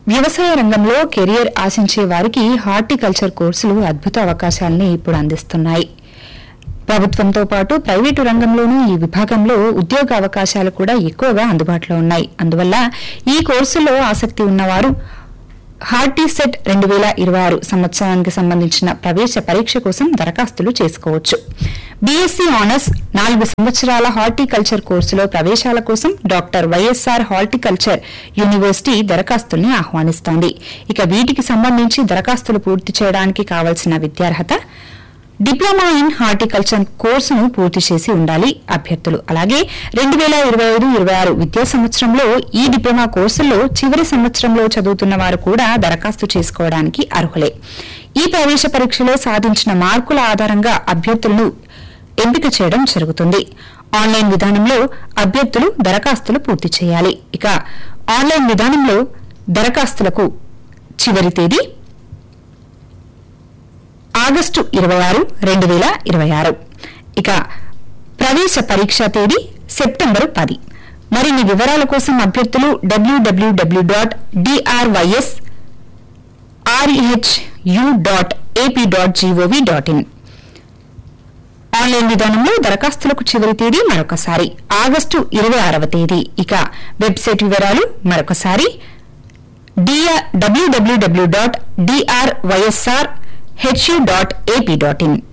వ్యవసాయ రంగంలో కెరియర్ ఆశించే వారికి హార్టికల్చర్ కోర్సులు అద్భుత అవకాశాలని ఇప్పుడు అందిస్తున్నాయి ప్రభుత్వంతో పాటు ప్రైవేటు రంగంలోనూ ఈ విభాగంలో ఉద్యోగ అవకాశాలు కూడా ఎక్కువగా అందుబాటులో ఉన్నాయి అందువల్ల ఈ కోర్సులో ఆసక్తి ఉన్నవారు హార్టీసెట్ రెండు వేల ఇరవై ఆరు సంవత్సరానికి సంబంధించిన ప్రవేశ పరీక్ష కోసం దరఖాస్తులు చేసుకోవచ్చు బీఎస్సీ ఆనర్స్ నాలుగు సంవత్సరాల హార్టికల్చర్ కోర్సులో ప్రవేశాల కోసం డాక్టర్ వైఎస్ఆర్ హార్టికల్చర్ యూనివర్సిటీ దరఖాస్తుల్ని ఆహ్వానిస్తోంది ఇక వీటికి సంబంధించి దరఖాస్తులు పూర్తి చేయడానికి కావలసిన విద్యార్హత డిప్లొమా ఇన్ హార్టికల్చర్ కోర్సును పూర్తి చేసి ఉండాలి అభ్యర్థులు అలాగే రెండు వేల ఇరవై ఐదు ఇరవై ఆరు విద్యా సంవత్సరంలో ఈ డిప్లొమా కోర్సుల్లో చివరి సంవత్సరంలో చదువుతున్న వారు కూడా దరఖాస్తు చేసుకోవడానికి అర్హులే ఈ ప్రవేశ పరీక్షలో సాధించిన మార్కుల ఆధారంగా అభ్యర్థులను ఎంపిక చేయడం జరుగుతుంది ఆన్లైన్ విధానంలో అభ్యర్థులు దరఖాస్తులు పూర్తి చేయాలి ఇక ఆన్లైన్ విధానంలో దరఖాస్తులకు చివరి తేదీ ఆగస్టు ఇరవై ఆరు రెండు వేల ఇరవై ఆరు ఇక ప్రవేశ పరీక్షా తేదీ సెప్టెంబర్ పది మరిన్ని వివరాల కోసం అభ్యర్థులు డబ్ల్యూడబ్ల్యూడబ్ల్యూ dot DRYS RHU dot AP dot GOV dot in online విధానంలో దరఖాస్తులకు చివరి తేదీ మరొకసారి ఆగస్టు ఇరవై ఆరవ తేదీ ఇక వెబ్సైట్ వివరాలు మరొకసారి డబ్ల్యూడబ్ల్యూడబ్ల్యూ dot DRYSR HU dot AP dot in